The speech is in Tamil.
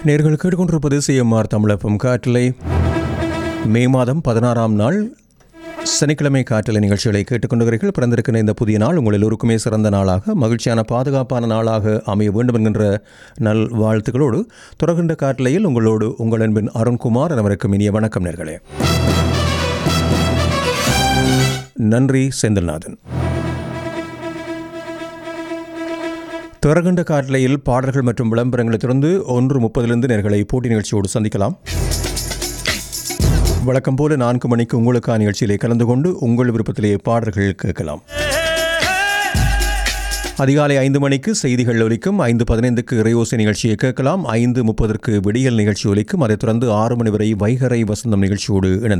நேர்கள் கேட்டுக்கொண்டிருப்பது சிஎம்ஆர் தமிழப்பம் காற்றலை மே மாதம் பதினாறாம் நாள் சனிக்கிழமை காற்றலை நிகழ்ச்சிகளை கேட்டுக்கொண்டிருக்கிறீர்கள் பிறந்திருக்கிற இந்த புதிய நாள் உங்கள் எல்லோருக்குமே சிறந்த நாளாக மகிழ்ச்சியான பாதுகாப்பான நாளாக அமைய வேண்டும் என்கின்ற நல் வாழ்த்துக்களோடு தொடர்கின்ற காற்றலையில் உங்களோடு உங்கள் அன்பின் அருண்குமார் அனைவருக்கும் இனிய வணக்கம் நேர்களே நன்றி செந்தில்நாதன் திறகண்ட காட்டலையில் பாடல்கள் மற்றும் விளம்பரங்களை தொடர்ந்து ஒன்று முப்பதிலிருந்து நேர்களை போட்டி நிகழ்ச்சியோடு சந்திக்கலாம் வழக்கம் போல நான்கு மணிக்கு உங்களுக்கான நிகழ்ச்சியிலே கலந்து கொண்டு உங்கள் விருப்பத்திலேயே பாடல்கள் கேட்கலாம் அதிகாலை ஐந்து மணிக்கு செய்திகள் ஒலிக்கும் ஐந்து பதினைந்துக்கு இறையோசை நிகழ்ச்சியை கேட்கலாம் ஐந்து முப்பதற்கு விடியல் நிகழ்ச்சி ஒலிக்கும் அதைத் தொடர்ந்து ஆறு மணி வரை வைகரை வசந்தம் நிகழ்ச்சியோடு இணைந்து